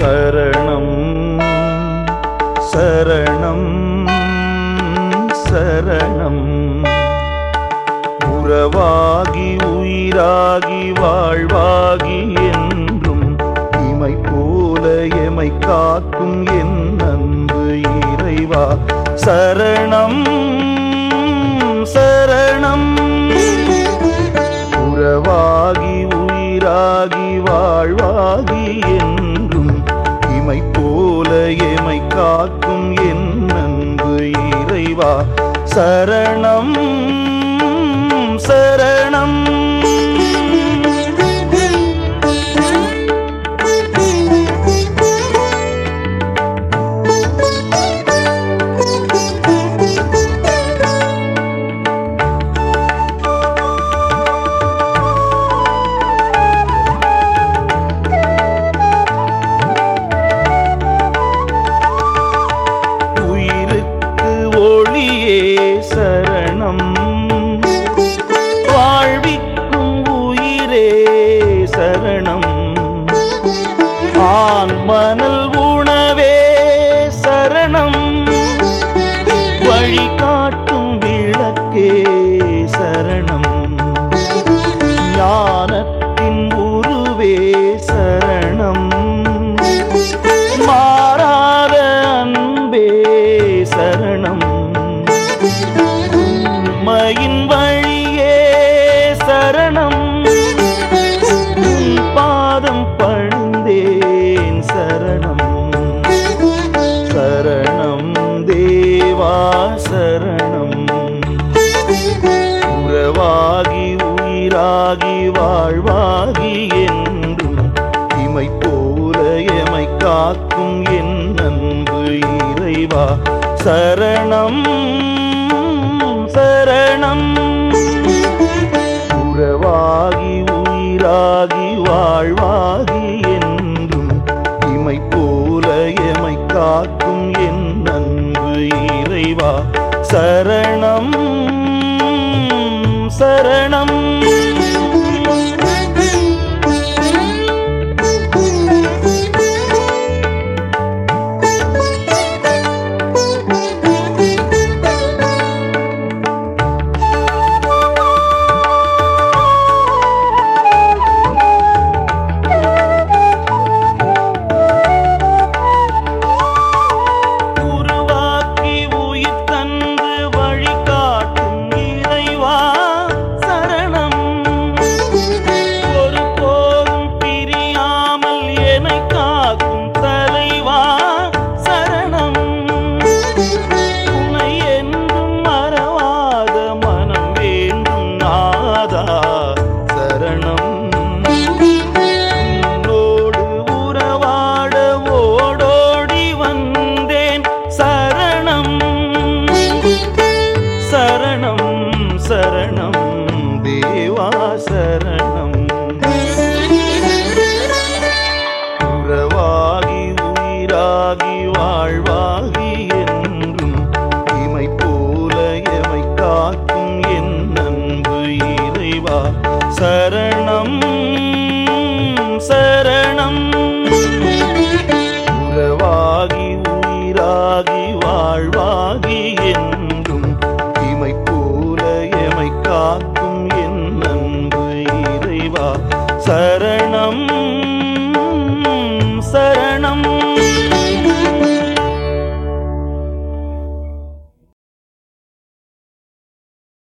சரணம் சரணம் சரணம் உறவாகி உயிராகி வாழ்வாகி என்றும் இமை போல எமை காக்கும் என் அன்பு இறைவா சரணம் சரணம் உறவாகி உயிராகி வாழ்வாகி என்றும் இமை போல எமை காக்கும் என் அன்பு இறைவா சரணம் சரணம் உயிருக்கு ஒளியே சரணம் வாழ்விக்கும் உயிரே சரணம் ஆண் மணல் உணவே சரணம் வழிகாட்டும் விளக்கே சரணம் ஞானத்தின் உருவே சரணம் மாறாத அன்பே சரணம் உண்மையின் வழியே சரணம் உன் பாதம் பணிந்தேன் சரணம் சரணம் தேவா சரணம் உறவாகி உயிராகி வாழ்வாகி என்றும் இமை போல எமை காக்கும் என் அன்பு இறைவா சரணம் சரணம் உறவாகி உயிராகி வாழ்வாகி என்றும் இமை போல எமை காக்கும் என் அன்பு இறைவா சரணம் சரணம் உருவாக்கி உயிர் தந்து வழிகாட்டும் இறைவா சரணம் ஒருபோதும் பிரியாமல் என்னை காக்கும் தலைவா சரணம் உன்னை என்றும் மறவாத மனம் வேண்டும் நாதா சரணம் உன்னோடு உறவாட ஓடோடி வந்தேன் சரணம் சரணம் சரணம் தேவா சரணம் உறவாகி உயிராகி வாழ்வாகி என்றும் இமை போல எமை காக்கும் என் அன்பு இறைவா சரணம் சரணம் உறவாகி உயிராகி வாழ்வாகி என்றும் இமை போல எமை காக்கும் என் அன்பு இறைவா சரணம் சரணம்